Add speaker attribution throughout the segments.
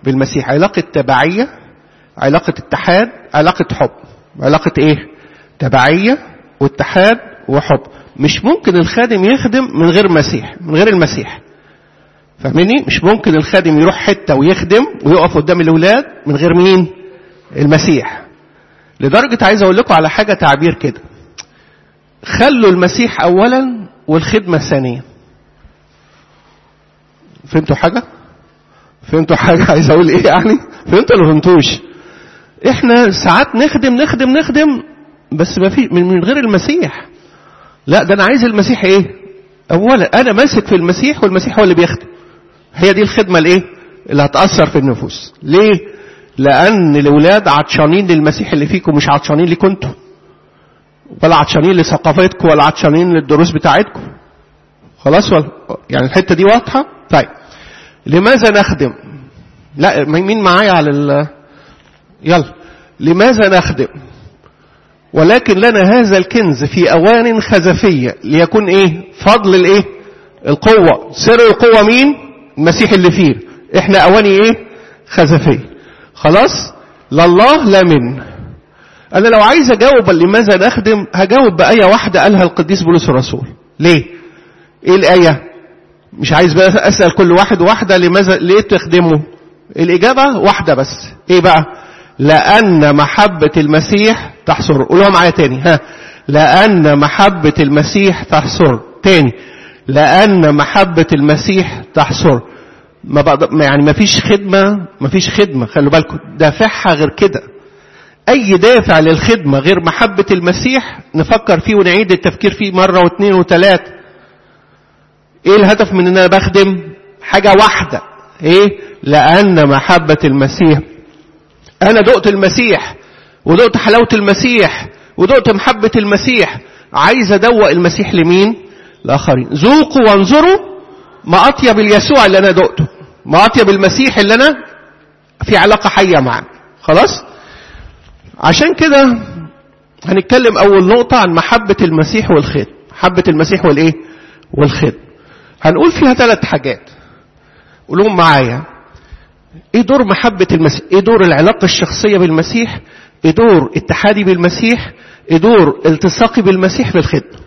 Speaker 1: بالمسيح علاقة تبعية علاقة اتحاد علاقة حب علاقة ايه تبعية واتحاد وحب مش ممكن الخادم يخدم من غير مسيح من غير المسيح فاهمني مش ممكن الخادم يروح حتة ويخدم ويقف قدام الأولاد من غير مين المسيح لدرجة عايز أقول لكم على حاجة تعبير كده خلوا المسيح أولا والخدمة ثانيا فهمتوا حاجة فهمتوا حاجة عايز أقول إيه يعني فهمتوا ولا فهمتوش إحنا ساعات نخدم نخدم نخدم بس ما في من غير المسيح لا ده أنا عايز المسيح إيه أولا أنا ماسك في المسيح والمسيح هو اللي بيخدم هي دي الخدمة الإيه اللي هتأثر في النفوس ليه لأن الأولاد عطشانين للمسيح اللي فيكم مش عطشانين لكم انتوا ولا عطشانين لثقافتكم ولا عطشانين للدروس بتاعتكم خلاص ولا يعني الحتة دي واضحة طيب لماذا نخدم لا مين معايا على ال يلا لماذا نخدم ولكن لنا هذا الكنز في أوان خزفية ليكون إيه فضل الإيه القوة سر القوة مين المسيح اللي فيه إحنا أواني إيه خزفية خلاص لله لا من أنا لو عايز أجاوب لماذا نخدم هجاوب بآية واحدة قالها القديس بولس الرسول ليه إيه الآية مش عايز بقى أسأل كل واحد واحدة لماذا ليه تخدمه الإجابة واحدة بس إيه بقى لأن محبة المسيح تحصر قولوها معايا تاني ها لأن محبة المسيح تحصر تاني لأن محبة المسيح تحصر ما بقدر يعني ما فيش خدمة ما فيش خدمة خلوا بالكم دافعها غير كده أي دافع للخدمة غير محبة المسيح نفكر فيه ونعيد التفكير فيه مرة واثنين وثلاثة إيه الهدف من إن أنا بخدم حاجة واحدة إيه لأن محبة المسيح أنا دقت المسيح ودقت حلاوة المسيح ودقت محبة المسيح عايز أدوق المسيح لمين الآخرين ذوقوا وانظروا ما أطيب اليسوع اللي أنا دقته ما أطيب المسيح اللي أنا في علاقة حية معاه خلاص عشان كده هنتكلم أول نقطة عن محبة المسيح والخير محبة المسيح والإيه والخير هنقول فيها ثلاث حاجات قولهم معايا ايه دور محبة المسيح ايه دور العلاقة الشخصية بالمسيح ايه دور اتحادي بالمسيح ايه دور التصاقي بالمسيح في الخدمة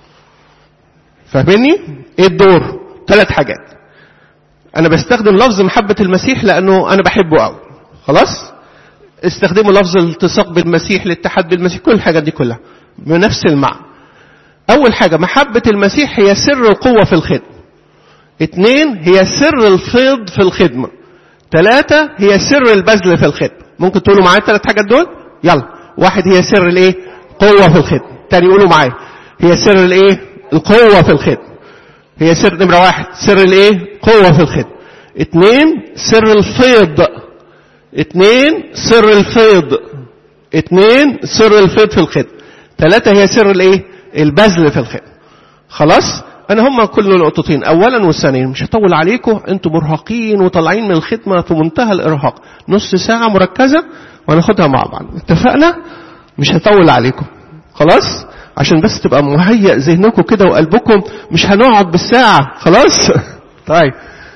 Speaker 1: فاهمني ايه الدور ثلاث حاجات انا بستخدم لفظ محبة المسيح لانه انا بحبه قوي خلاص استخدموا لفظ الالتصاق بالمسيح الاتحاد بالمسيح كل الحاجات دي كلها بنفس المعنى اول حاجة محبة المسيح هي سر القوة في الخدمة اثنين هي سر الفيض في الخدمة ثلاثة هي سر البذل في الخدمة ممكن تقولوا معايا الثلاث حاجات دول يلا واحد هي سر الايه قوة في الخدمة تاني قولوا معايا هي سر الايه القوة في الخدمة هي سر نمرة واحد سر الايه قوة في الخدمة اثنين سر الفيض اثنين سر الفيض اثنين سر الفيض في الخدمة ثلاثة هي سر الايه البذل في الخدمة خلاص انا هم كل نقطتين اولا والثانيا مش هطول عليكم انتم مرهقين وطالعين من الخدمه في منتهى الارهاق نص ساعه مركزه وهناخدها مع بعض اتفقنا مش هطول عليكم خلاص عشان بس تبقى مهيئ ذهنكم كده وقلبكم مش هنقعد بالساعه خلاص طيب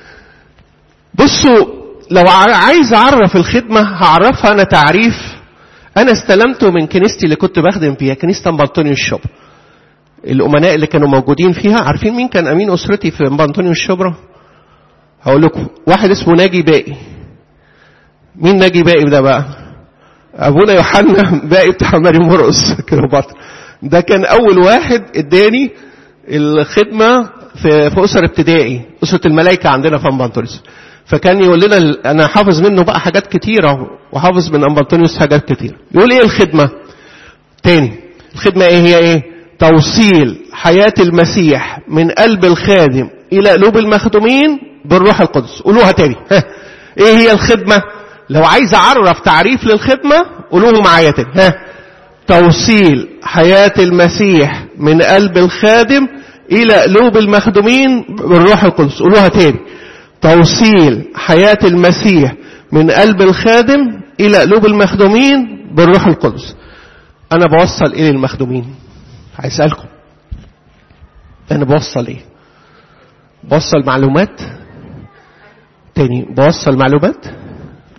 Speaker 1: بصوا لو عايز اعرف الخدمه هعرفها انا تعريف انا استلمته من كنيستي اللي كنت بخدم فيها كنيسه بنطونيو الشبرا الأمناء اللي كانوا موجودين فيها عارفين مين كان أمين أسرتي في بنطونيو الشبرا هقول لكم واحد اسمه ناجي باقي مين ناجي باقي ده بقى أبونا يوحنا باقي بتاع ماري مرقص كليوباترا ده كان أول واحد اداني الخدمة في, في أسر ابتدائي أسرة الملائكة عندنا في أمبانتونيوس فكان يقول لنا أنا حافظ منه بقى حاجات كتيرة وحافظ من أمبانتونيوس حاجات كتيرة يقول إيه الخدمة تاني الخدمة إيه هي إيه توصيل حياة المسيح من قلب الخادم إلى قلوب المخدومين بالروح القدس قولوها تاني ها. إيه هي الخدمة لو عايز أعرف تعريف للخدمة قولوه معايا تاني ها. توصيل حياة المسيح من قلب الخادم إلى قلوب المخدومين بالروح القدس قولوها تاني توصيل حياة المسيح من قلب الخادم إلى قلوب المخدومين بالروح القدس أنا بوصل إيه للمخدومين هيسألكم أنا بوصل إيه بوصل معلومات تاني بوصل معلومات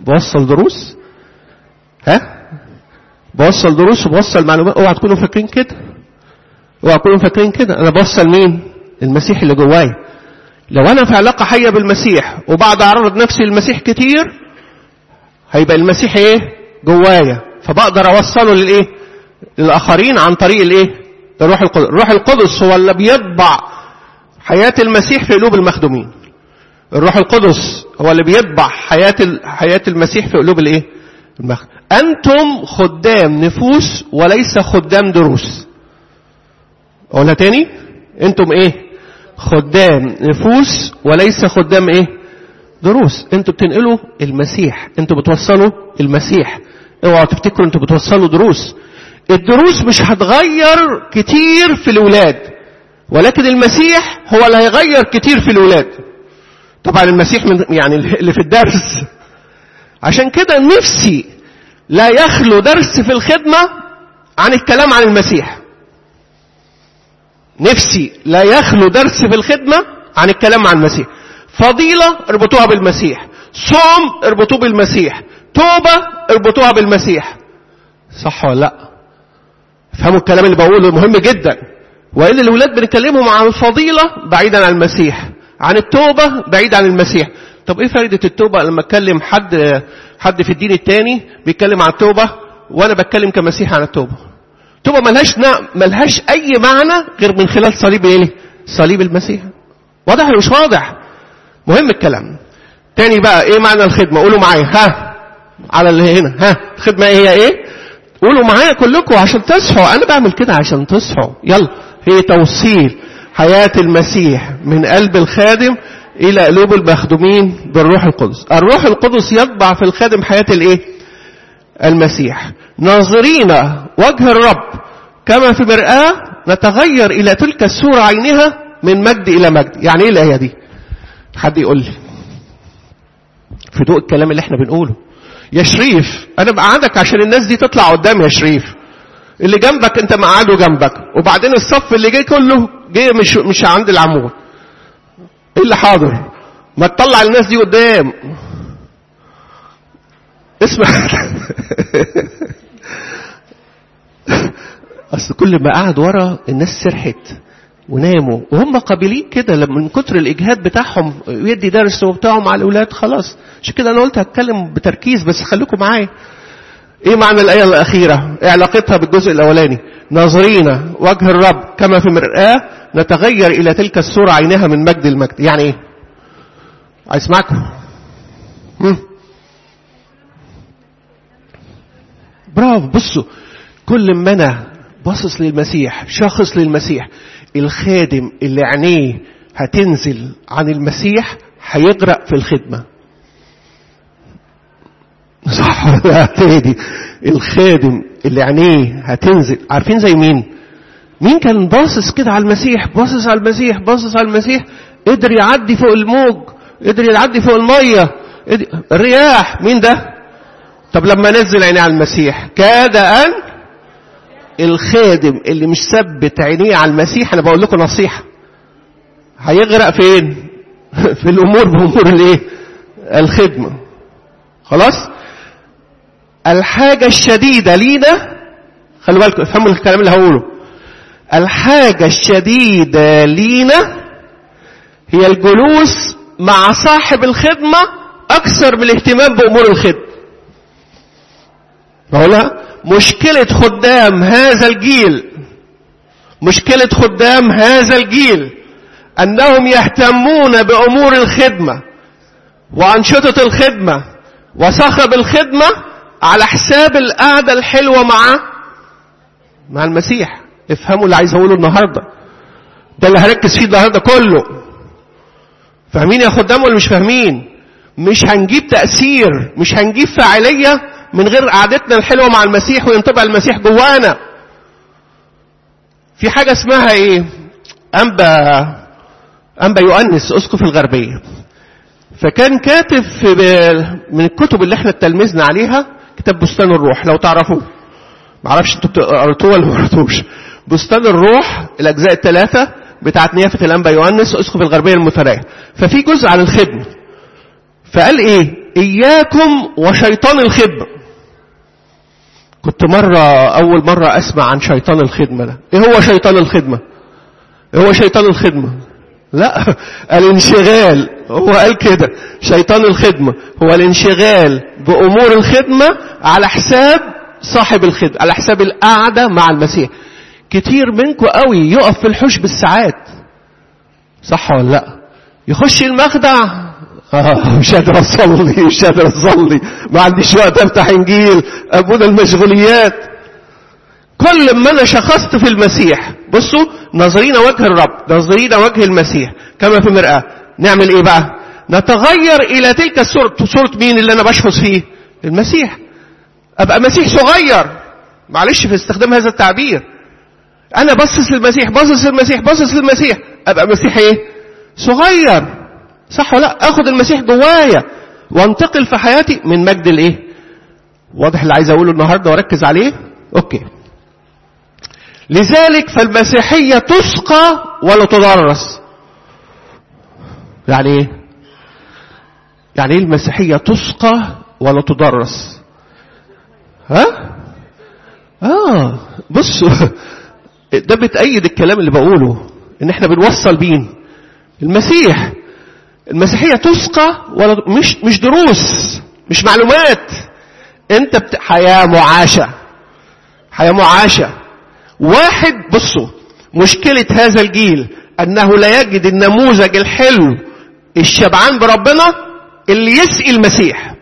Speaker 1: بوصل دروس ها بوصل دروس وبوصل معلومات اوعى تكونوا فاكرين كده اوعى تكونوا فاكرين كده انا بوصل مين المسيح اللي جوايا لو انا في علاقه حيه بالمسيح وبعد اعرض نفسي للمسيح كتير هيبقى المسيح ايه جوايا فبقدر اوصله للايه للاخرين عن طريق الايه الروح القدس الروح القدس هو اللي بيطبع حياه المسيح في قلوب المخدومين الروح القدس هو اللي بيطبع حياه حياه المسيح في قلوب الايه المخدوم انتم خدام نفوس وليس خدام دروس اقولها تاني انتم ايه خدام نفوس وليس خدام ايه دروس انتوا بتنقلوا المسيح انتوا بتوصلوا المسيح اوعوا تفتكروا انتوا بتوصلوا دروس الدروس مش هتغير كتير في الولاد ولكن المسيح هو اللي هيغير كتير في الولاد طبعا المسيح من يعني اللي في الدرس عشان كده نفسي لا يخلو درس في الخدمة عن الكلام عن المسيح نفسي لا يخلو درس في الخدمة عن الكلام عن المسيح فضيلة اربطوها بالمسيح صوم اربطوه بالمسيح توبة اربطوها بالمسيح صح ولا لا فهموا الكلام اللي بقوله مهم جدا وإن الولاد بنكلمهم عن الفضيلة بعيدا عن المسيح عن التوبة بعيد عن المسيح طب ايه فائدة التوبة لما اتكلم حد حد في الدين التاني بيتكلم عن التوبة وانا بتكلم كمسيح عن التوبة توبة ملهاش ملهاش اي معنى غير من خلال صليب ايه صليب المسيح واضح ولا مش واضح مهم الكلام تاني بقى ايه معنى الخدمة قولوا معايا ها على اللي هنا ها الخدمة هي ايه قولوا معايا كلكم عشان تصحوا انا بعمل كده عشان تصحوا يلا هي توصيل حياة المسيح من قلب الخادم الى قلوب المخدومين بالروح القدس الروح القدس يطبع في الخادم حياة الايه المسيح ناظرين وجه الرب كما في مرآة نتغير الى تلك الصورة عينها من مجد الى مجد يعني ايه الايه دي حد يقول لي في ضوء الكلام اللي احنا بنقوله يا شريف انا بقعدك عشان الناس دي تطلع قدام يا شريف اللي جنبك انت مقعده جنبك وبعدين الصف اللي جاي كله جاي مش مش عند العمود ايه اللي حاضر ما تطلع الناس دي قدام اسمع اصل كل ما قعد ورا الناس سرحت وناموا وهم قابلين كده لما من كتر الاجهاد بتاعهم يدي درس وبتاعه مع الاولاد خلاص عشان كده انا قلت هتكلم بتركيز بس خليكم معايا ايه معنى الايه الاخيره ايه علاقتها بالجزء الاولاني ناظرين وجه الرب كما في مرآة نتغير الى تلك الصوره عينها من مجد المجد يعني ايه عايز اسمعكم برافو بصوا كل ما انا باصص للمسيح شخص للمسيح الخادم اللي عينيه هتنزل عن المسيح هيغرق في الخدمة صح ولا تهدي الخادم اللي عينيه هتنزل عارفين زي مين مين كان باصص كده على المسيح باصص على المسيح باصص على المسيح قدر يعدي فوق الموج قدر يعدي فوق المية الرياح مين ده طب لما نزل عينيه على المسيح كاد أن الخادم اللي مش ثبت عينيه على المسيح انا بقول لكم نصيحه هيغرق فين في الامور بامور الايه الخدمه خلاص الحاجه الشديده لينا خلوا بالكم افهموا الكلام اللي هقوله الحاجه الشديده لينا هي الجلوس مع صاحب الخدمه اكثر من الاهتمام بامور الخدمه بقولها مشكلة خدام هذا الجيل مشكلة خدام هذا الجيل أنهم يهتمون بأمور الخدمة وأنشطة الخدمة وصخب الخدمة على حساب القعدة الحلوة مع مع المسيح افهموا اللي عايز أقوله النهاردة ده اللي هركز فيه النهاردة كله فاهمين يا خدام ولا مش فاهمين مش هنجيب تأثير مش هنجيب فاعلية من غير قعدتنا الحلوة مع المسيح وينطبع المسيح جوانا في حاجة اسمها ايه أنبا أنبا يؤنس أسقف الغربية فكان كاتب في من الكتب اللي احنا اتلمذنا عليها كتاب بستان الروح لو تعرفوه معرفش انتوا قريتوه ولا ما قريتوش بستان الروح الاجزاء الثلاثه بتاعت نيافه الانبا يؤنس اسقف الغربيه المثريه ففي جزء عن الخدمه فقال ايه إياكم وشيطان الخدمة كنت مرة أول مرة أسمع عن شيطان الخدمة ده إيه هو شيطان الخدمة إيه هو شيطان الخدمة لا الانشغال هو قال كده شيطان الخدمة هو الانشغال بأمور الخدمة على حساب صاحب الخدمة على حساب القعدة مع المسيح كتير منكم قوي يقف في الحوش بالساعات صح ولا لا يخش المخدع آه مش قادر اصلي مش قادر اصلي ما عنديش وقت افتح انجيل ابونا المشغوليات كل ما انا شخصت في المسيح بصوا نظرين وجه الرب نظرين وجه المسيح كما في مرآة نعمل ايه بقى نتغير الى تلك الصورة صورة مين اللي انا بشخص فيه المسيح ابقى مسيح صغير معلش في استخدام هذا التعبير انا بصص للمسيح باصص للمسيح باصص للمسيح ابقى مسيح ايه صغير صح ولا لا اخد المسيح جوايا وانتقل في حياتي من مجد الايه واضح اللي عايز اقوله النهارده واركز عليه اوكي لذلك فالمسيحية تسقى ولا تدرس يعني ايه يعني ايه المسيحية تسقى ولا تدرس ها اه بصوا ده بتأيد الكلام اللي بقوله ان احنا بنوصل بين المسيح المسيحية تسقى ولا مش مش دروس مش معلومات انت بت... حياة معاشة حياة معاشة واحد بصوا مشكلة هذا الجيل انه لا يجد النموذج الحلو الشبعان بربنا اللي يسقي المسيح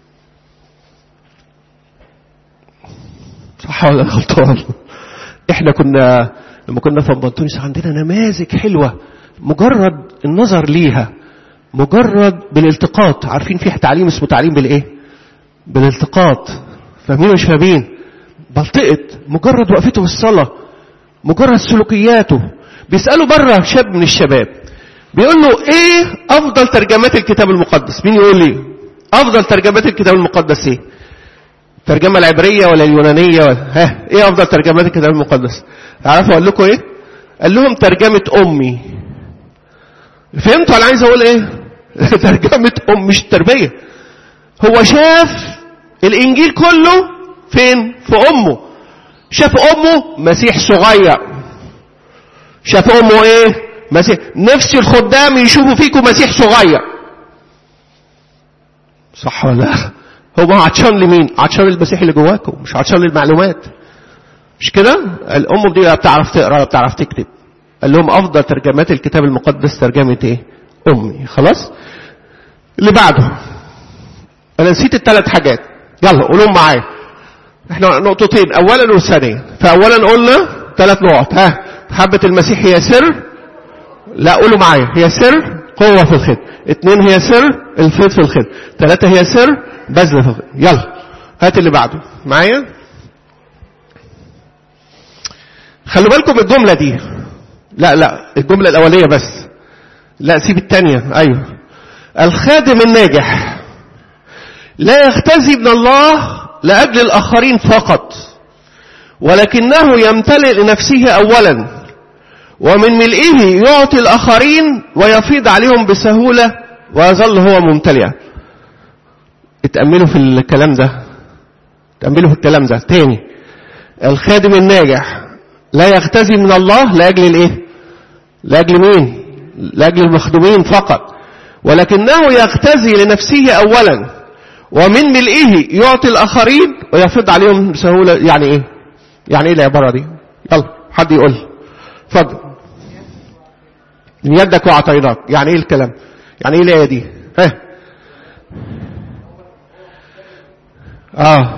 Speaker 1: صح ولا غلطان احنا كنا لما كنا في بنطونس عندنا نماذج حلوة مجرد النظر ليها مجرد بالالتقاط عارفين في تعليم اسمه تعليم بالايه بالالتقاط فاهمين مش فاهمين بلطقت مجرد وقفته في الصلاة مجرد سلوكياته بيسألوا بره شاب من الشباب بيقول له ايه افضل ترجمات الكتاب المقدس مين يقول لي افضل ترجمات الكتاب المقدس ايه الترجمة العبرية ولا اليونانية ولا ها ايه افضل ترجمات الكتاب المقدس تعرفوا اقول لكم ايه قال لهم ترجمة امي فهمتوا انا عايز اقول ايه ترجمة ام مش التربية هو شاف الانجيل كله فين في امه شاف امه مسيح صغير شاف امه ايه مسيح نفس الخدام يشوفوا فيكم مسيح صغير صح ولا لا هو عطشان لمين عطشان المسيح اللي جواكم مش عطشان للمعلومات مش كده الام دي لا بتعرف تقرا ولا بتعرف تكتب قال لهم افضل ترجمات الكتاب المقدس ترجمه ايه امي خلاص اللي بعده انا نسيت الثلاث حاجات يلا قولهم معايا احنا نقطتين اولا وثانيا فاولا قلنا ثلاث نقط ها حبة المسيح هي سر لا قولوا معايا هي سر قوة في الخدمة اثنين هي سر الفيض في الخدمة ثلاثة هي سر بذل في الخدمة يلا هات اللي بعده معايا خلوا بالكم الجملة دي لا لا الجملة الأولية بس لا سيب الثانية أيوه الخادم الناجح لا يختزي من الله لأجل الآخرين فقط ولكنه يمتلئ لنفسه أولا ومن ملئه يعطي الآخرين ويفيض عليهم بسهولة ويظل هو ممتلئا اتأملوا في الكلام ده اتأملوا في الكلام ده تاني الخادم الناجح لا يختزي من الله لأجل الايه لأجل مين لأجل المخدومين فقط ولكنه يختزي لنفسه أولا ومن ملئه يعطي الآخرين ويفيض عليهم بسهولة يعني ايه يعني ايه العبارة دي يلا حد يقول اتفضل من يدك وأعطيناك يعني ايه الكلام يعني ايه الآية دي ها اه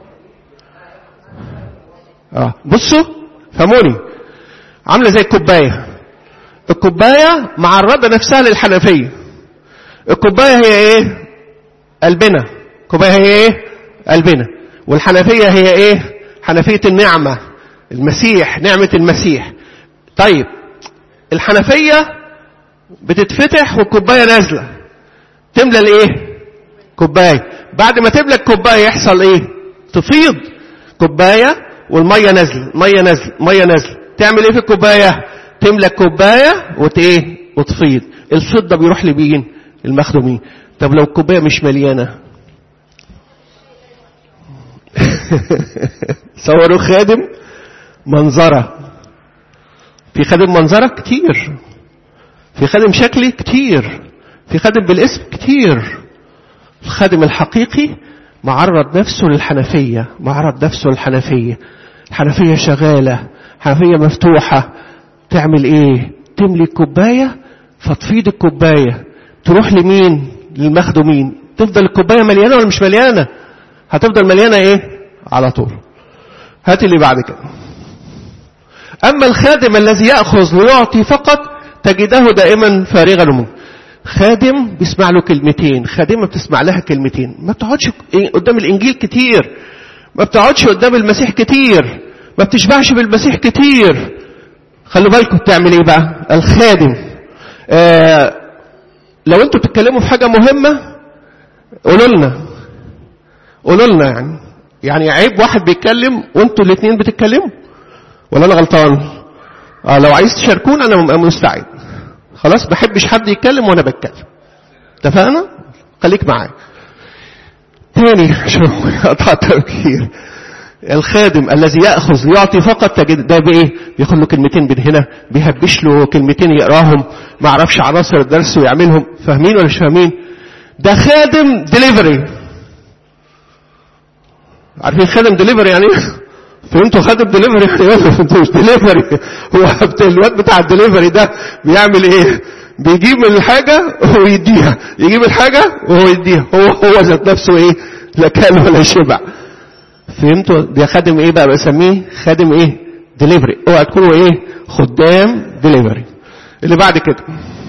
Speaker 1: اه بصوا فهموني عامله زي الكوبايه الكوبايه معرضه نفسها للحنفيه الكوبايه هي ايه قلبنا الكوبايه هي ايه قلبنا والحنفيه هي ايه حنفيه النعمه المسيح نعمه المسيح طيب الحنفيه بتتفتح والكوبايه نازله تملى الايه كوبايه بعد ما تملى الكوبايه يحصل ايه تفيض كوبايه والميه نازله ميه نازله ميه نازله تعمل ايه في الكوبايه تملى الكوبايه وت ايه وتفيض الفيض ده بيروح لمين المخدومين طب لو الكوبايه مش مليانه صوروا خادم منظرة في خادم منظرة كتير في خادم شكلي كتير في خادم بالاسم كتير الخادم الحقيقي معرض نفسه للحنفية معرض نفسه للحنفية الحنفية شغالة حنفية مفتوحة تعمل ايه تملي كوباية فتفيض الكوباية تروح لمين للمخدومين تفضل الكوباية مليانة ولا مش مليانة هتفضل مليانة ايه على طول هات اللي بعد كده اما الخادم الذي يأخذ ليعطي فقط تجده دائما فارغا منه خادم بيسمع له كلمتين خادمة بتسمع لها كلمتين ما بتقعدش قدام الانجيل كتير ما بتقعدش قدام المسيح كتير ما بتشبعش بالمسيح كتير خلوا بالكم بتعمل ايه بقى الخادم آه لو انتوا بتتكلموا في حاجة مهمة قولوا لنا قولوا لنا يعني يعني عيب واحد بيتكلم وانتوا الاثنين بتتكلموا ولا انا غلطان آه لو عايز تشاركون انا مستعد خلاص بحبش حد يتكلم وانا بتكلم اتفقنا خليك معايا تاني عشان قطع تفكير الخادم الذي ياخذ ليعطي فقط تجد ده بايه بياخد له كلمتين من هنا بيهبش له كلمتين يقراهم ما يعرفش عناصر الدرس ويعملهم فاهمين ولا مش فاهمين ده خادم ديليفري عارفين خادم ديليفري يعني فهمتوا خادم ديليفري يعني ولا فهمتوش ديليفري هو الواد بتاع الديليفري ده بيعمل ايه بيجيب من الحاجة ويديها يجيب الحاجة وهو يديها هو هو ذات نفسه ايه لا كان ولا شبع فهمتوا ده خادم ايه بقى بسميه خادم ايه ديليفري اوعى تكونوا ايه خدام ديليفري اللي بعد كده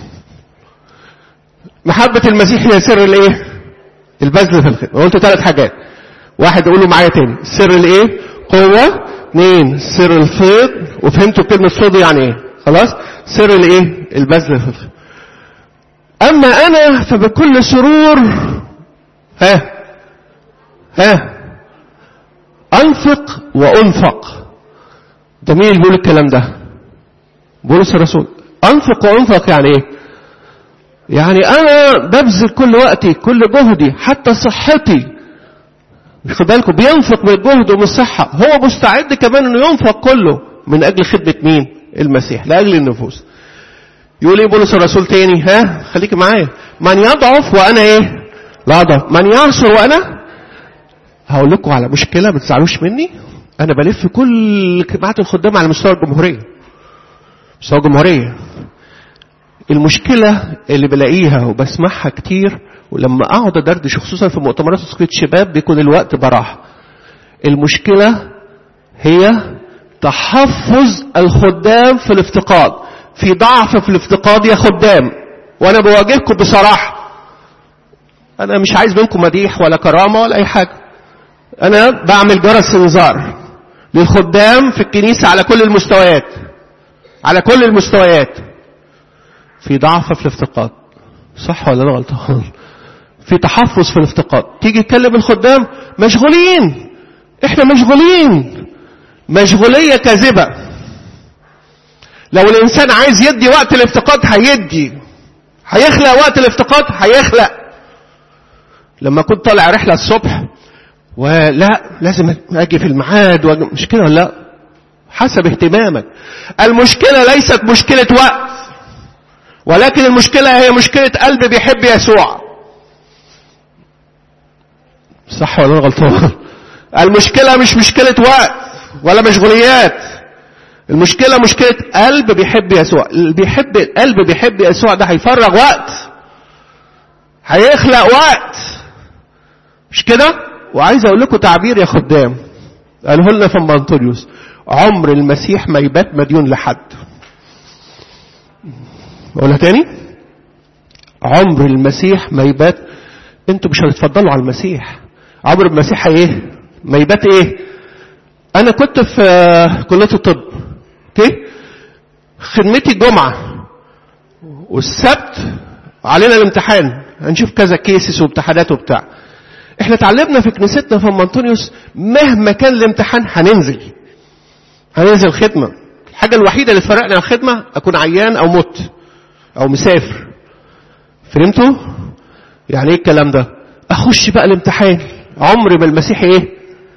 Speaker 1: محبة المسيح هي سر الايه البذل في الخدمة قلت ثلاث حاجات واحد اقوله معايا تاني سر الايه قوة اثنين سر الفيض وفهمتوا كلمة فيض يعني ايه خلاص سر الايه البذل في الخدمة اما انا فبكل سرور ها ها انفق وانفق ده مين اللي بيقول الكلام ده بولس الرسول انفق وانفق يعني ايه يعني انا ببذل كل وقتي كل جهدي حتى صحتي خد بالكم بينفق من الجهد ومن الصحة هو مستعد كمان انه ينفق كله من اجل خدمة مين المسيح لاجل النفوس يقول ايه بولس الرسول تاني ها خليك معايا من يضعف وانا ايه لا اضعف من يعصر وانا هقول لكم على مشكلة ما تزعلوش مني انا بلف كل جماعات الخدام على مستوى الجمهورية مستوى الجمهورية المشكلة اللي بلاقيها وبسمعها كتير ولما اقعد ادردش خصوصا في مؤتمرات تسقيط الشباب بيكون الوقت براح المشكلة هي تحفظ الخدام في الافتقاد في ضعف في الافتقاد يا خدام وانا بواجهكم بصراحة انا مش عايز منكم مديح ولا كرامة ولا اي حاجة انا بعمل جرس انذار للخدام في الكنيسة على كل المستويات على كل المستويات في ضعف في الافتقاد صح ولا انا غلطان في تحفظ في الافتقاد تيجي تكلم الخدام مشغولين احنا مشغولين مشغولية كاذبة لو الانسان عايز يدي وقت الافتقاد هيدي هيخلق وقت الافتقاد هيخلق لما كنت طالع رحلة الصبح ولا لازم اجي في الميعاد مش كده ولا لا حسب اهتمامك المشكلة ليست مشكلة وقت ولكن المشكلة هي مشكلة قلب بيحب يسوع صح ولا غلطان المشكلة مش مشكلة وقت ولا مشغوليات المشكلة مشكلة قلب بيحب يسوع اللي بيحب القلب بيحب يسوع ده هيفرغ وقت هيخلق وقت مش كده وعايز اقول لكم تعبير يا خدام قاله لنا في بنطليوس عمر المسيح ما يبات مديون لحد اقولها تاني عمر المسيح ما يبات انتوا مش هتتفضلوا على المسيح عمر المسيح ايه ما يبات ايه انا كنت في كليه الطب اوكي خدمتي الجمعه والسبت علينا الامتحان هنشوف كذا كيسز وامتحانات وبتاع احنا اتعلمنا في كنيستنا في انطونيوس مهما كان الامتحان هننزل هننزل خدمه الحاجه الوحيده اللي تفرقني عن الخدمه اكون عيان او مت او مسافر فهمتوا يعني ايه الكلام ده اخش بقى الامتحان عمر ما المسيح ايه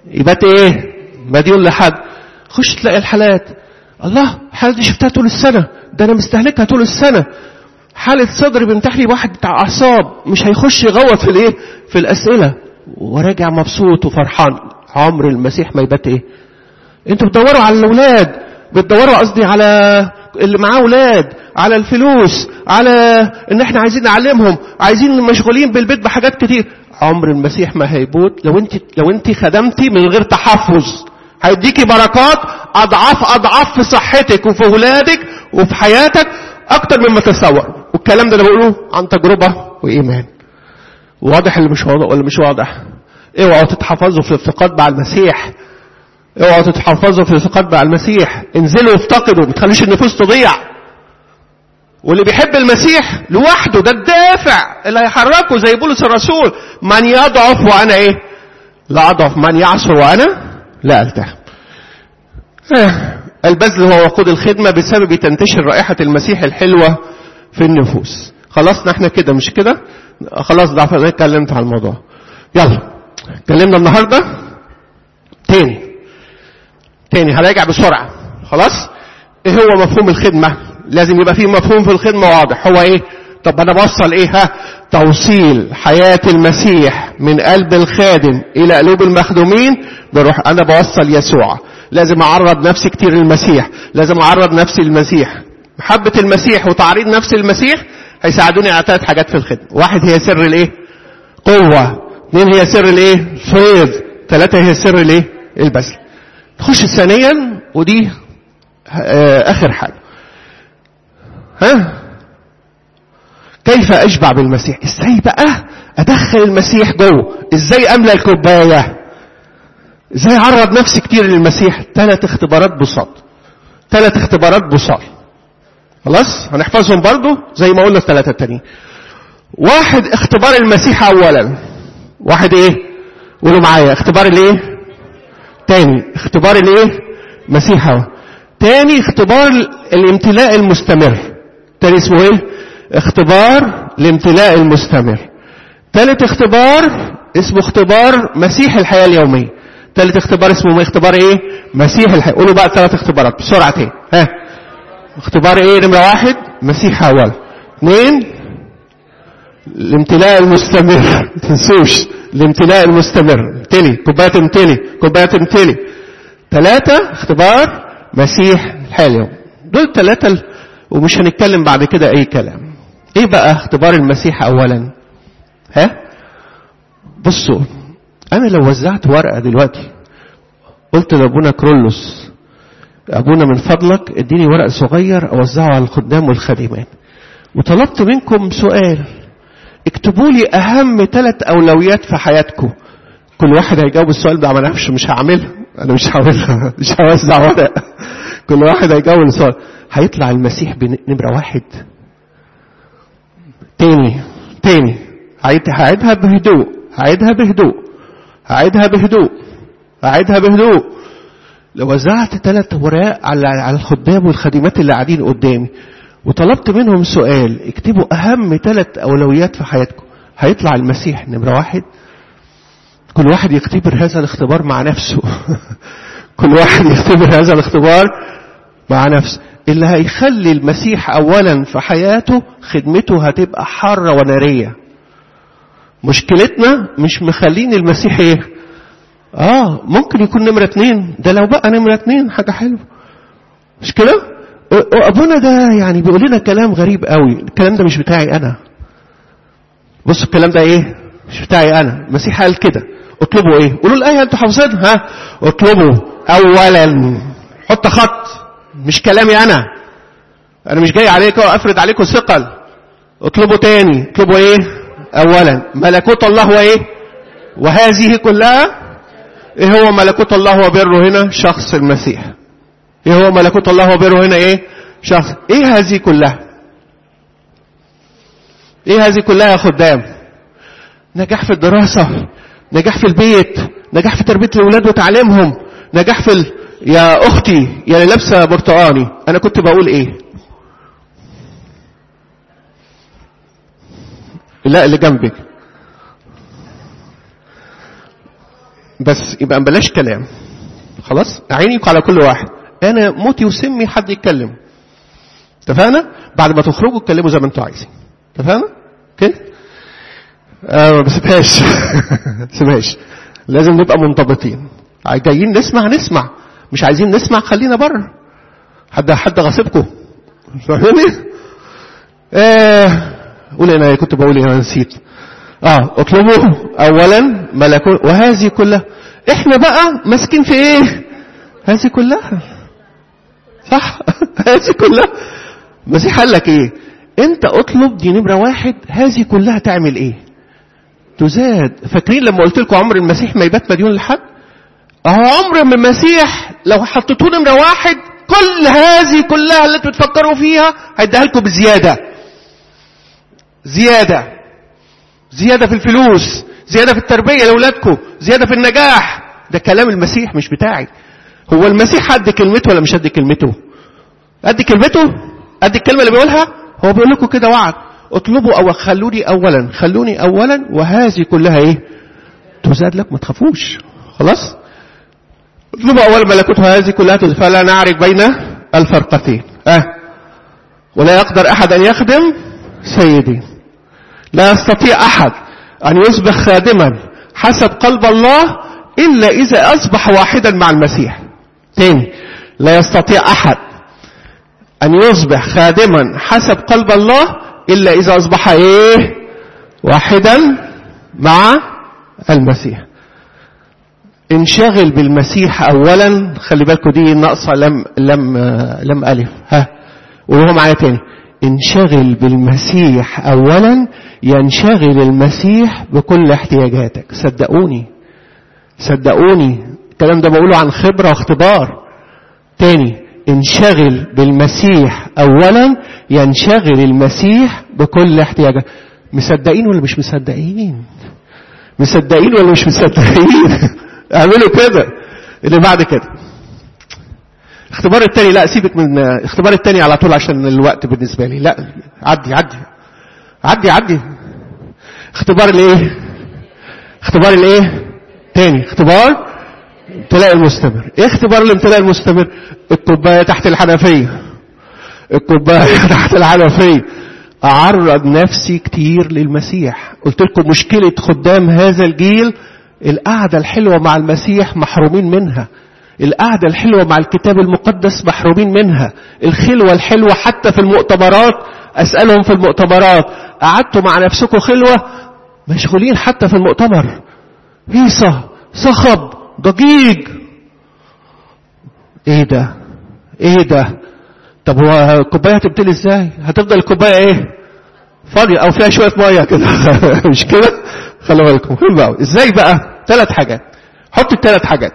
Speaker 1: يبات ايه مديون لحد خش تلاقي الحالات الله الحالة دي شفتها طول السنة ده انا مستهلكها طول السنة حالة صدر بيمتح لي واحد بتاع اعصاب مش هيخش يغوط في الايه في الاسئلة وراجع مبسوط وفرحان عمر المسيح ما يبات ايه انتوا بتدوروا على الاولاد بتدوروا قصدي على اللي معاه اولاد على الفلوس على ان احنا عايزين نعلمهم عايزين مشغولين بالبيت بحاجات كتير عمر المسيح ما هيبوت لو انت لو انت خدمتي من غير تحفظ هيديكي بركات اضعاف اضعاف في صحتك وفي ولادك وفي حياتك اكتر مما تتصور والكلام ده انا بقوله عن تجربه وايمان واضح اللي مش واضح ولا مش واضح اوعوا تتحفظوا في الافتقاد مع المسيح اوعوا تتحفظوا في الافتقاد مع المسيح انزلوا وافتقدوا ما تخليش النفوس تضيع واللي بيحب المسيح لوحده ده الدافع اللي هيحركه زي بولس الرسول من يضعف وانا ايه لا اضعف من يعصر وانا لا التهم آه. البذل هو وقود الخدمة بسبب تنتشر رائحة المسيح الحلوة في النفوس خلصنا احنا كده مش كده خلاص ضعف انا اتكلمت على الموضوع يلا اتكلمنا النهاردة تاني تاني هراجع بسرعة خلاص ايه هو مفهوم الخدمة لازم يبقى فيه مفهوم في الخدمة واضح هو ايه طب انا بوصل ايه ها توصيل حياة المسيح من قلب الخادم الى قلوب المخدومين بروح انا بوصل يسوع لازم اعرض نفسي كتير للمسيح لازم اعرض نفسي للمسيح محبة المسيح وتعريض نفسي للمسيح هيساعدوني على ثلاث حاجات في الخدمة واحد هي سر الايه قوة اثنين هي سر الايه فيض ثلاثة هي سر الايه البذل نخش ثانيا ودي اخر حاجة ها كيف اشبع بالمسيح ازاي بقى ادخل المسيح جوه ازاي املى الكوبايه ازاي اعرض نفسي كتير للمسيح ثلاث اختبارات بساط ثلاث اختبارات بساط خلاص هنحفظهم برضو زي ما قلنا الثلاثه التانيين واحد اختبار المسيح اولا واحد ايه قولوا معايا اختبار الايه تاني اختبار الايه مسيح هو تاني اختبار الامتلاء المستمر تاني اسمه ايه اختبار الامتلاء المستمر ثالث اختبار اسمه اختبار مسيح الحياة اليومية ثالث اختبار اسمه اختبار ايه مسيح الحياة قولوا بقى ثلاث اختبارات بسرعة تاني ها اختبار ايه نمرة واحد مسيح اول اثنين الامتلاء المستمر تنسوش الامتلاء المستمر امتلي كوباية تمتلي كوباية تمتلي ثلاثة اختبار مسيح الحياة اليوم دول ثلاثة ومش هنتكلم بعد كده اي كلام ايه بقى اختبار المسيح اولا ها بصوا انا لو وزعت ورقة دلوقتي قلت لابونا كرولوس ابونا من فضلك اديني ورق صغير اوزعه على الخدام والخادمات وطلبت منكم سؤال اكتبوا لي اهم ثلاث اولويات في حياتكم كل واحد هيجاوب السؤال ده ما نعرفش مش هعملها انا مش هعملها مش هوزع ورق كل واحد هيجاوب السؤال هيطلع المسيح بنمرة واحد تاني تاني هعيدها بهدوء هعيدها بهدوء هعيدها بهدوء هعيدها بهدوء لو وزعت ثلاث اوراق على على الخدام والخادمات اللي قاعدين قدامي وطلبت منهم سؤال اكتبوا اهم ثلاث اولويات في حياتكم هيطلع المسيح نمرة واحد كل واحد يختبر هذا الاختبار مع نفسه كل واحد يختبر هذا الاختبار مع نفسه اللي هيخلي المسيح اولا في حياته خدمته هتبقى حارة ونارية مشكلتنا مش مخلين المسيح ايه اه ممكن يكون نمرة اتنين ده لو بقى نمرة اتنين حاجة حلوة مش كده ابونا ده يعني بيقول لنا كلام غريب قوي الكلام ده مش بتاعي انا بص الكلام ده ايه مش بتاعي انا المسيح قال كده اطلبوا ايه قولوا الايه انتوا حافظينها اطلبوا اولا حط خط مش كلامي انا انا مش جاي عليكم افرض عليكم ثقل اطلبوا تاني اطلبوا ايه اولا ملكوت الله وايه وهذه كلها ايه هو ملكوت الله وبره هنا شخص المسيح ايه هو ملكوت الله وبره هنا ايه شخص ايه هذه كلها ايه هذه كلها يا خدام نجاح في الدراسة نجاح في البيت نجاح في تربية الأولاد وتعليمهم نجاح في ال... يا أختي يا اللي لابسة برتقاني أنا كنت بقول إيه لا اللي جنبك بس يبقى بلاش كلام خلاص عينيك على كل واحد انا موتي وسمي حد يتكلم اتفقنا بعد ما تخرجوا اتكلموا زي ما انتوا عايزين اتفقنا كده آه ما بسيبهاش سيبهاش لازم نبقى منضبطين جايين نسمع نسمع مش عايزين نسمع خلينا بره حد حد غاصبكم فاهمني آه قول انا كنت بقول ايه انا نسيت اه اطلبوا اولا ملكوت وهذه كلها احنا بقى ماسكين في ايه هذه كلها صح هذه كلها المسيح قال لك ايه انت اطلب دي نمرة واحد هذه كلها تعمل ايه تزاد فاكرين لما قلت لكم عمر المسيح ما يبات مديون لحد اهو عمر من المسيح لو حطيتوه نمرة واحد كل هذه كلها اللي انتوا بتفكروا فيها هيديها لكم بزيادة زيادة زيادة في الفلوس زيادة في التربية لأولادكم زيادة في النجاح ده كلام المسيح مش بتاعي هو المسيح قد كلمته ولا مش قد كلمته قد كلمته قد الكلمة اللي بيقولها هو بيقول لكم كده وعد اطلبوا او خلوني اولا خلوني اولا وهذه كلها ايه تزاد لك ما تخافوش خلاص اطلبوا اولا ملكوت هذه كلها تزاد فلا نعرف بين الفرقتين اه ولا يقدر احد ان يخدم سيدي لا يستطيع احد ان يصبح خادما حسب قلب الله الا اذا اصبح واحدا مع المسيح تاني لا يستطيع احد أن يصبح خادما حسب قلب الله إلا إذا أصبح إيه واحدا مع المسيح انشغل بالمسيح أولا خلي بالكم دي ناقصة لم لم لم ألف ها قولوها معايا تاني انشغل بالمسيح أولا ينشغل المسيح بكل احتياجاتك صدقوني صدقوني الكلام ده بقوله عن خبرة واختبار تاني انشغل بالمسيح اولا ينشغل المسيح بكل احتياجات مصدقين ولا مش مصدقين مصدقين ولا مش مصدقين اعملوا كده اللي بعد كده اختبار التاني لا سيبك من اختبار التاني على طول عشان الوقت بالنسبة لي لا عدي عدي عدي عدي اختبار الايه اختبار الايه تاني اختبار امتلاء المستمر ايه اختبار الامتلاء المستمر الكوبايه تحت الحنفيه الكوبايه تحت الحنفيه اعرض نفسي كتير للمسيح قلت لكم مشكله خدام هذا الجيل القعده الحلوه مع المسيح محرومين منها القعدة الحلوة مع الكتاب المقدس محرومين منها الخلوة الحلوة حتى في المؤتمرات أسألهم في المؤتمرات قعدتوا مع نفسكم خلوة مشغولين حتى في المؤتمر هيصة صخب ضجيج ايه ده ايه ده طب هو الكوبايه هتبتلي ازاي هتفضل الكوبايه ايه فاضيه او فيها شويه ميه كده مش كده خلي بالكم حلو قوي ازاي بقى ثلاث حاجات حط الثلاث حاجات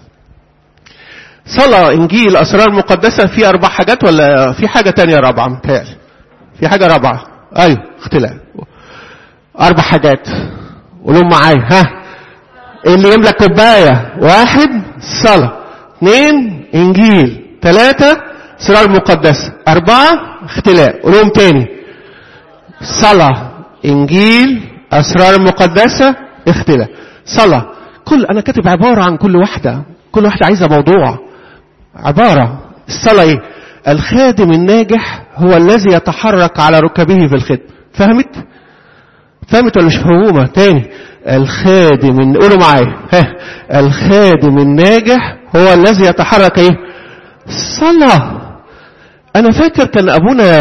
Speaker 1: صلاة إنجيل أسرار مقدسة في أربع حاجات ولا في حاجة تانية رابعة متهيألي في حاجة رابعة أيوه اختلاف أربع حاجات قولوا معايا ها اللي يملى كوباية واحد صلاة اثنين انجيل ثلاثة اسرار مقدسة اربعة اختلاف قولهم تاني صلاة انجيل اسرار مقدسة اختلاف صلاة كل انا كاتب عبارة عن كل واحدة كل واحدة عايزة موضوع عبارة الصلاة ايه الخادم الناجح هو الذي يتحرك على ركبه في الخدمة فهمت فهمت ولا مش مفهومة تاني الخادم قولوا معايا ها الخادم الناجح هو الذي يتحرك ايه صلاة انا فاكر كان ابونا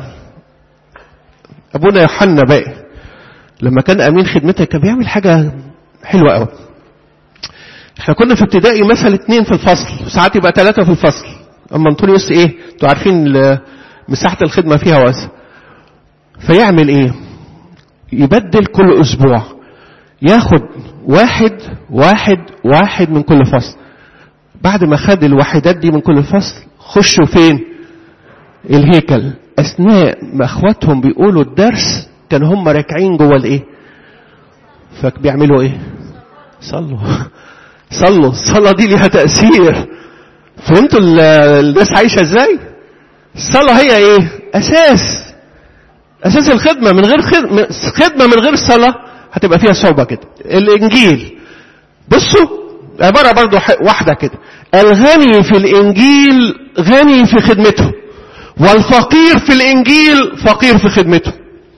Speaker 1: ابونا يوحنا باقي لما كان امين خدمته كان بيعمل حاجة حلوة قوي احنا كنا في ابتدائي مثلا اتنين في الفصل وساعات يبقى ثلاثة في الفصل اما انطونيوس ايه انتوا عارفين مساحة الخدمة فيها واسع فيعمل ايه يبدل كل اسبوع ياخد واحد واحد واحد من كل فصل بعد ما خد الوحدات دي من كل فصل خشوا فين الهيكل اثناء ما اخواتهم بيقولوا الدرس كان هم راكعين جوه الايه فبيعملوا ايه صلوا صلوا الصلاة دي ليها تأثير فهمتوا الناس عايشة ازاي الصلاة هي ايه اساس اساس الخدمة من غير خدمة من غير الصلاة هتبقى فيها صعوبة كده الانجيل بصوا عبارة برضو واحدة كده الغني في الإنجيل غني في خدمته والفقير في الإنجيل فقير في خدمته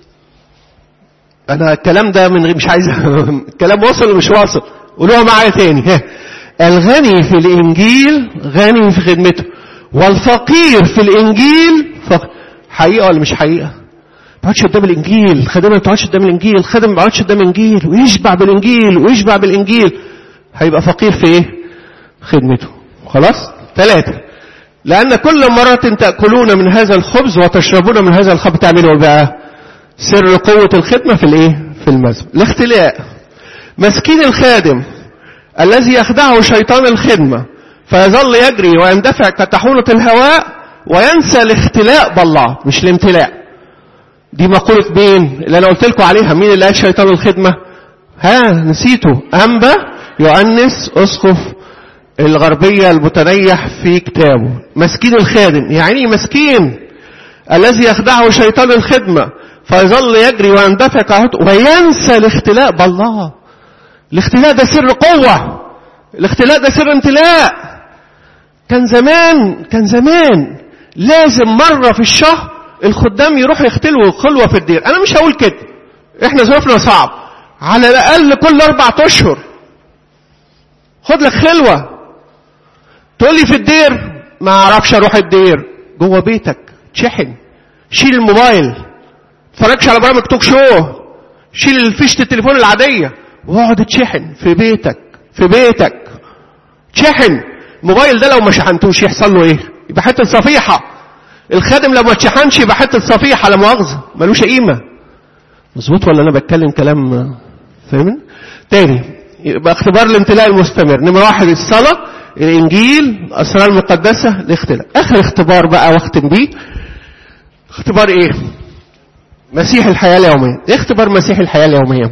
Speaker 1: أنا الكلام ده من مش عايز الكلام وصل ومش واصل قولوها معايا تاني ها الغني في الإنجيل غني في خدمته والفقير في الإنجيل فقير حقيقة ولا مش حقيقة؟ ما بيقعدش قدام الانجيل الخادم ما بيقعدش قدام الانجيل الخادم ما بيقعدش قدام الانجيل ويشبع بالانجيل ويشبع بالانجيل هيبقى فقير في ايه خدمته خلاص ثلاثة لأن كل مرة تأكلون من هذا الخبز وتشربون من هذا الخبز تعملوا بقى سر قوة الخدمة في الايه في المذهب الاختلاء مسكين الخادم الذي يخدعه شيطان الخدمة فيظل يجري ويندفع كتحونة الهواء وينسى الاختلاء بالله مش الامتلاء دي مقولة مين اللي انا قلت لكم عليها مين اللي قال شيطان الخدمة ها نسيته أنبا يؤنس أسقف الغربية المتنيح في كتابه مسكين الخادم يعني مسكين الذي يخدعه شيطان الخدمة فيظل يجري ويندفع وينسى الاختلاء بالله الاختلاء ده سر قوة الاختلاء ده سر امتلاء كان زمان كان زمان لازم مرة في الشهر الخدام يروحوا يختلوا خلوة في الدير انا مش هقول كده احنا ظروفنا صعب على الاقل كل اربع اشهر خد لك خلوة تقول لي في الدير ما اعرفش اروح الدير جوه بيتك تشحن شيل الموبايل اتفرجش على برامج توك شو شيل فيشة التليفون العادية واقعد تشحن في بيتك في بيتك تشحن الموبايل ده لو ما شحنتوش يحصل له ايه يبقى حته صفيحه الخادم لو ما اتشحنش يبقى حته صفيحه لا مؤاخذه ملوش قيمه مظبوط ولا انا بتكلم كلام فاهمين تاني يبقى اختبار الامتلاء المستمر نمرة واحد الصلاة الانجيل الاسرار المقدسة الاختلاء اخر اختبار بقى واختم بيه اختبار ايه مسيح الحياة اليومية ايه اختبار مسيح الحياة اليومية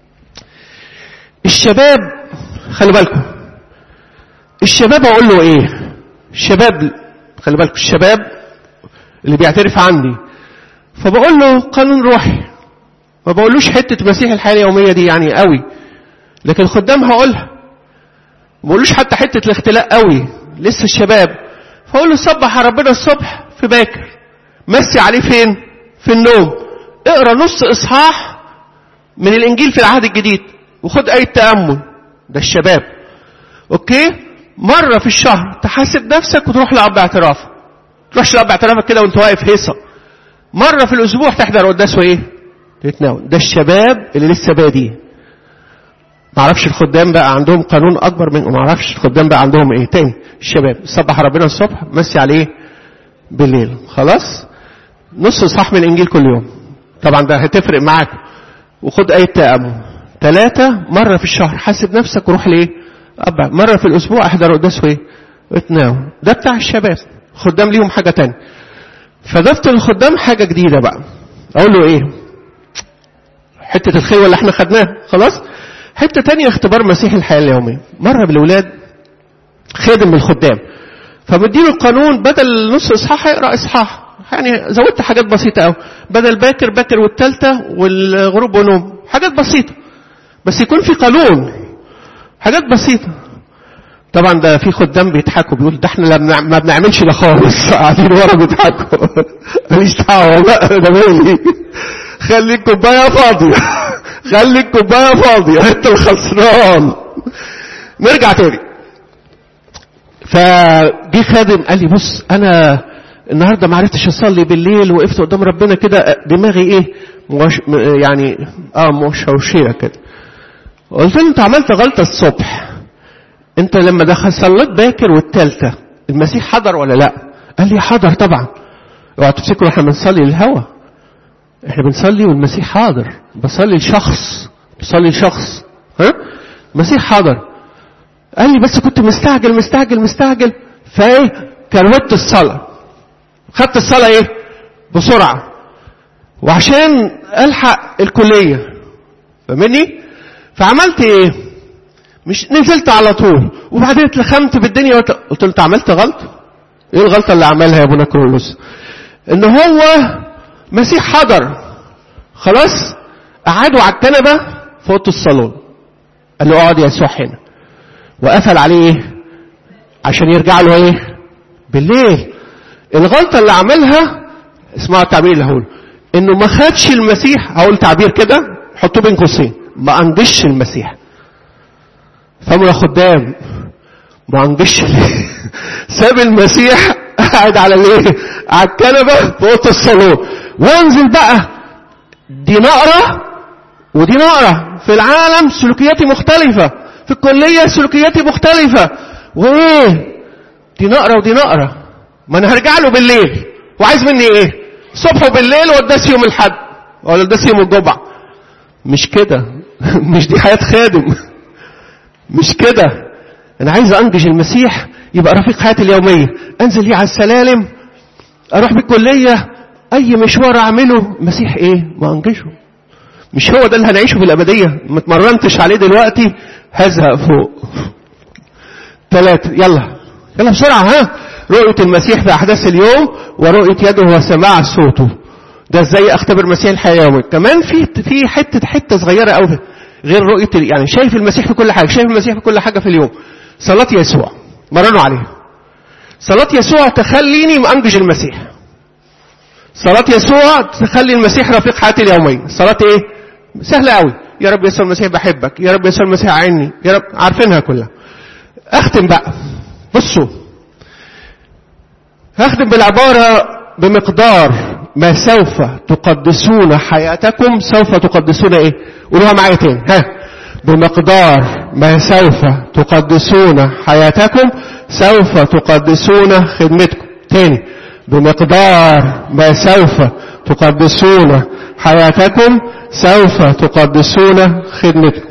Speaker 1: الشباب خلي بالكم الشباب اقول له ايه الشباب خلي بالكم الشباب اللي بيعترف عندي فبقول له قانون روحي ما بقولوش حتة مسيح الحياة اليومية دي يعني قوي لكن الخدام هقولها ما بقولوش حتى حتة الاختلاء قوي لسه الشباب فأقول له صبح ربنا الصبح في باكر مسي عليه فين في النوم اقرا نص اصحاح من الانجيل في العهد الجديد وخد اي تأمل ده الشباب اوكي مرة في الشهر تحاسب نفسك وتروح لأب اعتراف تروحش لأب اعترافك كده وانت واقف هيصة مرة في الأسبوع تحضر قداس وإيه؟ تتناول ده الشباب اللي لسه بادي ما اعرفش الخدام بقى عندهم قانون اكبر من ما اعرفش الخدام بقى عندهم ايه تاني الشباب صبح ربنا الصبح مسي عليه بالليل خلاص نص صح من الانجيل كل يوم طبعا ده هتفرق معاك وخد اي تأمل ثلاثة مرة في الشهر حاسب نفسك وروح ليه أبع مرة في الأسبوع احضر قداس وإيه اتناول ده بتاع الشباب خدام ليهم حاجة تانية فضفت الخدام حاجة جديدة بقى أقول له إيه حتة الخلوة اللي احنا خدناها خلاص حتة تانية اختبار مسيح الحياة اليومية مرة بالأولاد خادم من الخدام فمديله القانون بدل نص إصحاح هيقرأ إصحاح يعني زودت حاجات بسيطة أوي بدل باكر باكر والتالتة والغروب ونوم حاجات بسيطة بس يكون في قانون حاجات بسيطة طبعا ده في خدام بيضحكوا بيقول ده احنا لما ما بنعملش ده خالص قاعدين ورا بيضحكوا ماليش دعوه لا ده مالي خلي الكوبايه فاضيه خلي الكوبايه فاضيه انت الخسران نرجع تاني فجه خادم قال لي بص انا النهارده ما عرفتش اصلي بالليل وقفت قدام ربنا كده دماغي ايه مش يعني اه مشوشيه كده قلت له انت عملت غلطه الصبح انت لما دخل صليت باكر والتالتة المسيح حضر ولا لا قال لي حضر طبعا اوعى تفتكروا احنا بنصلي للهوى احنا بنصلي والمسيح حاضر بصلي لشخص بصلي لشخص ها المسيح حاضر قال لي بس كنت مستعجل مستعجل مستعجل فايه كروت الصلاة خدت الصلاة ايه بسرعة وعشان الحق الكلية فاهمني فعملت ايه مش نزلت على طول وبعدين اتلخمت بالدنيا قلت له انت عملت غلطه ايه الغلطه اللي عملها يا ابونا كرولوس ان هو مسيح حضر خلاص قعدوا على الكنبه في اوضه الصالون قال له اقعد يا يسوع هنا وقفل عليه ايه عشان يرجع له ايه بالليل الغلطة اللي عملها اسمعوا التعبير اللي هقوله انه ما خدش المسيح هقول تعبير كده حطوه بين قوسين ما انجش المسيح فمن الخدام ما انجش ليه ساب المسيح قاعد على الايه على الكنبه في اوضه الصالون وانزل بقى دي نقره ودي نقره في العالم سلوكياتي مختلفه في الكليه سلوكياتي مختلفه وايه دي نقره ودي نقره ما انا هرجع له بالليل وعايز مني ايه صبح وبالليل وقداس يوم الحد ولا قداس يوم الجمعه مش كده مش دي حياه خادم مش كده انا عايز انجز المسيح يبقى رفيق حياتي اليوميه انزل ليه على السلالم اروح بالكليه اي مشوار اعمله مسيح ايه ما انجشه مش هو ده اللي هنعيشه في الابديه ما اتمرنتش عليه دلوقتي هزهق فوق ثلاثة يلا يلا بسرعة ها رؤية المسيح في أحداث اليوم ورؤية يده وسماع صوته ده ازاي اختبر مسيح الحياة يومي كمان في في حتة حتة صغيرة قوي غير رؤية يعني شايف المسيح في كل حاجة شايف المسيح في كل حاجة في اليوم صلاة يسوع مرنوا عليها صلاة يسوع تخليني مأنجج المسيح صلاة يسوع تخلي المسيح رفيق حياتي اليومية صلاة ايه سهلة قوي يا رب يسوع المسيح بحبك يا رب يسوع المسيح عيني يا رب عارفينها كلها اختم بقى بصوا هختم بالعبارة بمقدار ما سوف تقدسون حياتكم سوف تقدسون ايه قولوها معايا تاني ها بمقدار ما سوف تقدسون حياتكم سوف تقدسون خدمتكم تاني بمقدار ما سوف تقدسون حياتكم سوف تقدسون خدمتكم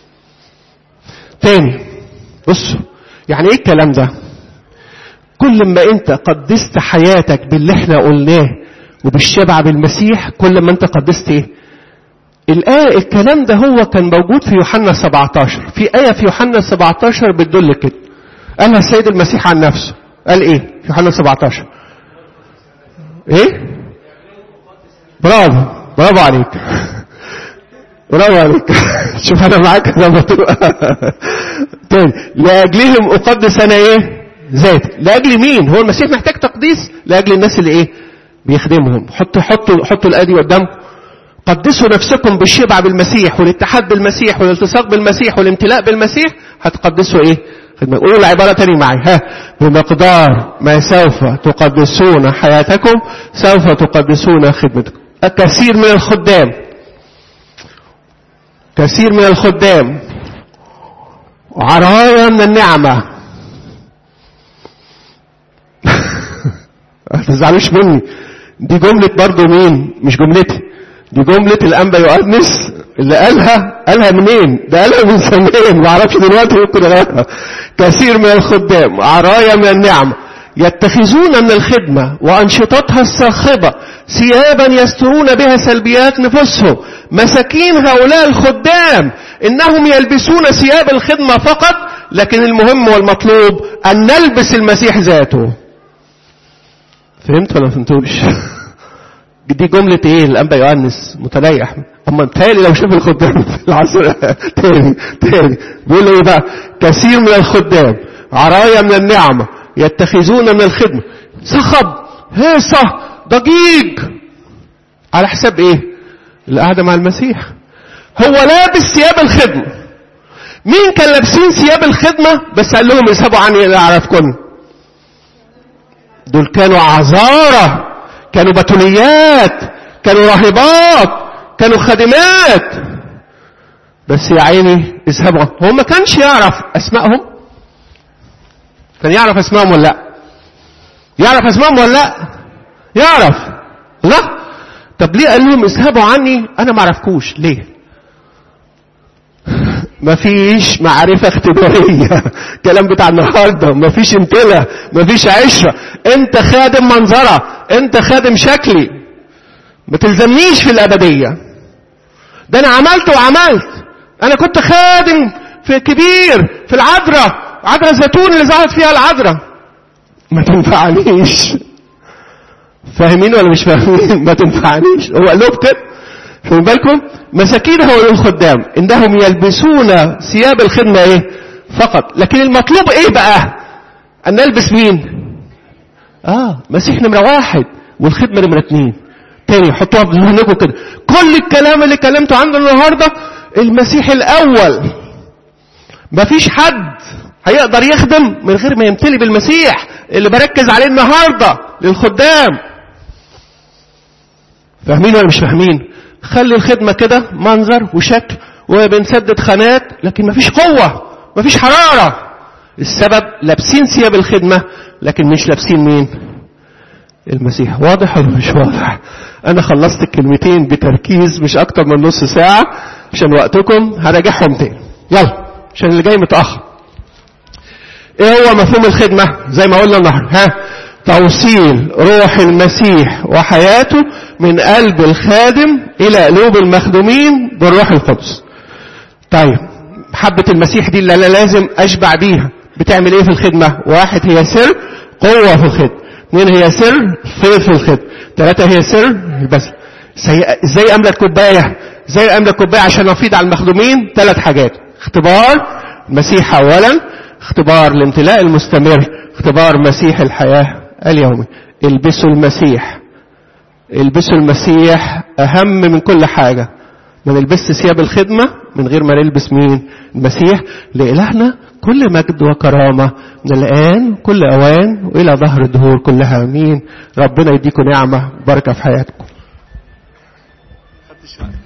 Speaker 1: تاني بصوا يعني ايه الكلام ده كل ما انت قدست حياتك باللي احنا قلناه وبالشبع بالمسيح كل ما انت قدست ايه الآية الكلام ده هو كان موجود في يوحنا 17 في آية في يوحنا 17 بتدل كده قالها السيد المسيح عن نفسه قال ايه في يوحنا 17 ايه برافو برافو عليك برافو عليك شوف انا معاك زي ما تاني لاجلهم اقدس انا ايه ذاتي لاجل مين هو المسيح محتاج تقديس لاجل الناس اللي ايه بيخدمهم حطوا حطوا حطوا الايه دي قدامكم قدسوا نفسكم بالشبع بالمسيح والاتحاد بالمسيح والالتصاق بالمسيح والامتلاء بالمسيح هتقدسوا ايه خدمة قولوا العبارة تاني معي ها بمقدار ما سوف تقدسون حياتكم سوف تقدسون خدمتكم الكثير من الخدام كثير من الخدام عرايا من النعمة ما تزعلوش مني دي جملة برضو مين مش جملتي دي جملة الأنبا يؤنس اللي قالها قالها منين ده قالها من سنين ما اعرفش دلوقتي ممكن اغيرها كثير من الخدام عرايا من النعمة يتخذون من الخدمة وأنشطتها الصاخبة ثيابا يسترون بها سلبيات نفوسهم مساكين هؤلاء الخدام إنهم يلبسون ثياب الخدمة فقط لكن المهم والمطلوب أن نلبس المسيح ذاته فهمت ولا فهمتوش دي جملة ايه الانبا يؤنس متريح اما بتهيألي لو شاف الخدام في العصر تاني تاني بيقول ايه بقى كثير من الخدام عرايا من النعمة يتخذون من الخدمة صخب هيصة ضجيج على حساب ايه القعدة مع المسيح هو لابس ثياب الخدمة مين كان لابسين ثياب الخدمة بس قال لهم اذهبوا عني لا اعرفكم دول كانوا عذارة كانوا بتوليات كانوا راهبات كانوا خادمات بس يا عيني اذهبوا هو ما كانش يعرف اسمائهم كان يعرف اسمائهم ولا لا يعرف اسمائهم ولا لا يعرف لا طب ليه قال لهم اذهبوا عني انا ما اعرفكوش ليه مفيش معرفة اختبارية كلام بتاع النهاردة مفيش امتلة مفيش عشرة انت خادم منظرة انت خادم شكلي ما تلزمنيش في الابدية ده انا عملت وعملت انا كنت خادم في كبير في العذراء عذراء الزيتون اللي ظهرت فيها العذراء ما تنفعنيش فاهمين ولا مش فاهمين ما تنفعنيش هو قال لهم كده خدوا بالكم مساكين هؤلاء الخدام انهم يلبسون ثياب الخدمة ايه فقط لكن المطلوب ايه بقى ان نلبس مين اه مسيح نمرة واحد والخدمة نمرة اتنين تاني حطوها في ذهنكم كده كل الكلام اللي كلمته عنه النهارده المسيح الاول مفيش حد هيقدر يخدم من غير ما يمتلي بالمسيح اللي بركز عليه النهارده للخدام فاهمين ولا مش فاهمين خلي الخدمة كده منظر وشكل وبنسدد خانات لكن مفيش قوة مفيش حرارة السبب لابسين ثياب الخدمة لكن مش لابسين مين المسيح واضح ولا مش واضح انا خلصت الكلمتين بتركيز مش اكتر من نص ساعة عشان وقتكم هراجعهم تاني يلا عشان اللي جاي متأخر ايه هو مفهوم الخدمة زي ما قلنا النهاردة ها توصيل روح المسيح وحياته من قلب الخادم الى قلوب المخدومين بالروح القدس طيب محبة المسيح دي اللي انا لازم اشبع بيها بتعمل ايه في الخدمة واحد هي سر قوة في الخدمة اثنين هي سر فيض في الخدمة ثلاثة هي سر بس ازاي املك كوباية ازاي املك كوباية عشان افيض على المخدومين ثلاث حاجات اختبار المسيح اولا اختبار الامتلاء المستمر اختبار مسيح الحياة اليومي البسوا المسيح البسوا المسيح اهم من كل حاجة ما نلبس ثياب الخدمة من غير ما نلبس مين المسيح لإلهنا كل مجد وكرامة من الآن كل أوان وإلى ظهر الدهور كلها أمين ربنا يديكم نعمة بركة في حياتكم